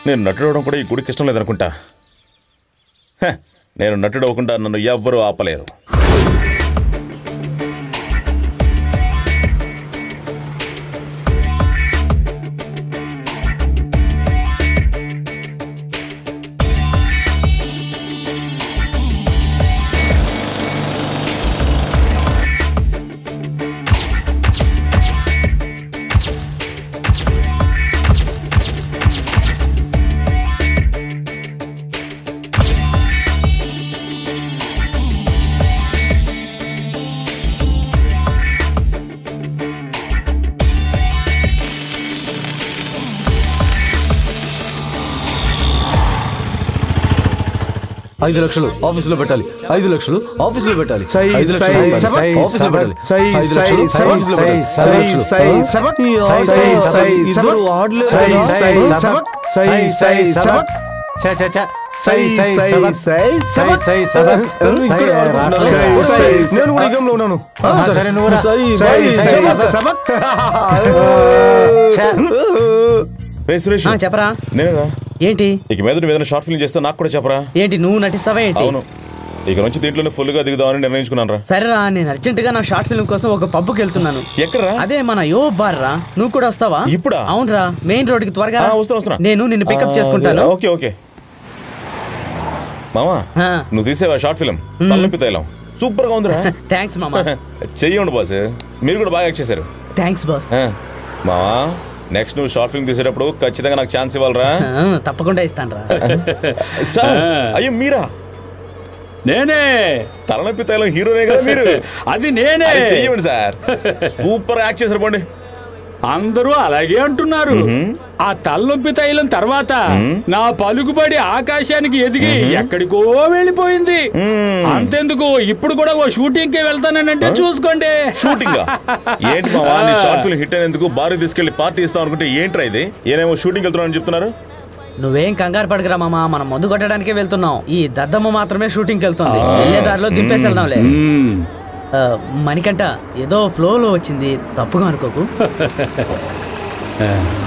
నేను నటుడు అవడం కూడా ఈ గుడికి ఇష్టం లేదనుకుంటా హ, నేను నటుడు అవ్వకుండా నన్ను ఎవ్వరూ ఆపలేరు ఐదు లక్షలు ఆఫీసులో పెట్టాలి ఐదు లక్షలు ఆఫీసులో పెట్టాలి సై ఐదు సై లక్షలు సై ఆఫీసులో పెట్టాలి సై ఐదు సై లక్షలు సై ఆఫీసులో సై పెట్టాలి. సై ఐదు లక్షలు. సై ఆ? సబక్ ఈ సై ఆఫీసులో సై ఇద్దరు సబక్ ఆడలేరు సై కదా? సై సబక్. సబక్ సై సై సబక్ ఛ, ఛ, ఛ. సై సై సబక్ సై సబక్ సై సబక్. ఎవరు ఇక్కడ సై, ఆడుకుంటున్నారు? సై, సై, సై, సై. నేను కూడా ఈ గేమ్లో ఉన్నాను ఆ, సరే నువ్వు రా. సై సై, సై సై, సబక్. సబక్. సబక్ రే సురేష్ ఆ, చెప్పరా నేనేదా ఏంటి ఇక మీద నువ్వు ఏదైనా షార్ట్ ఫిల్మ్ చేస్తే నాకు కూడా చెప్పరా ఏంటి నువ్వు నటిస్తావా ఏంటి అవును ఇక నుంచి దీంట్లోనే ఫుల్గా దిగుదామని నిర్ణయించుకున్నాను రా సరేరా నేను అర్జెంట్ గా నా షార్ట్ ఫిల్మ్ కోసం ఒక పబ్కి వెళ్తున్నాను ఎక్కడరా అదే మన యో బార్ రా నువ్వు కూడా వస్తావా ఇప్పుడా? అవునరా మెయిన్ రోడ్ కి త్వరగా రా. ఆ, వస్తున్నా వస్తున్నా నేను నిన్ను పికప్ ఆ, చేసుకుంటాను అదే, ఓకే ఓకే మామా ఆ. నువ్వు తీసేవా షార్ట్ ఫిల్మ్ తలనొప్పి తైలం సూపర్ గా ఉందిరా థ్యాంక్స్ మామా చెయ్యండి బాస్ మీరు కూడా బాగా యాక్ట్ చేశారు థ్యాంక్స్ బాస్ ఆ, మామా నెక్స్ట్ నువ్వు షార్ట్ ఫిల్మ్ తీసేటప్పుడు ఖచ్చితంగా నాకు ఛాన్స్ ఇవ్వాలరా తప్పకుండా ఇస్తాను రా సార్ అయ్యో మీరా నేనే తలనొప్పి తైలం హీరోనే కదా మీరు అది నేనే అది చెయ్యండి సార్ సూపర్ యాక్ట్ చేశారు పోండి అందరూ అలాగే అంటున్నారు ఆ తలనొప్పి తైలం తర్వాత నా పలుకుబడి ఆకాశానికి ఎదిగి ఎక్కడికో వెళ్ళిపోయింది అంతెందుకు ఇప్పుడు కూడా ఓ షూటింగ్ కి వెళ్తానంటే చూసుకోండి షూటింగ్ ఏంటి మావా నీ షార్ట్ ఫిల్మ్ హిట్ అయినందుకు భారీ తీసుకెళ్లి పార్టీ ఇస్తాం అనుకుంటే ఏంట్రా ఇది ఏనేమో షూటింగ్ వెళ్తున్నాను చెప్తున్నారు నువ్వేం కంగారు పడకరా మామా మనం మందు కొట్టడానికే వెళ్తున్నాం ఈ దద్దమ్మ మాత్రమే షూటింగ్ వెళ్తుంది వెళ్ళే దారిలో దింపేసి వెళ్దాంలే మ్మ్. ఆ, మణికంట ఏదో ఫ్లోలో వచ్చింది తప్పుగా అనుకోకు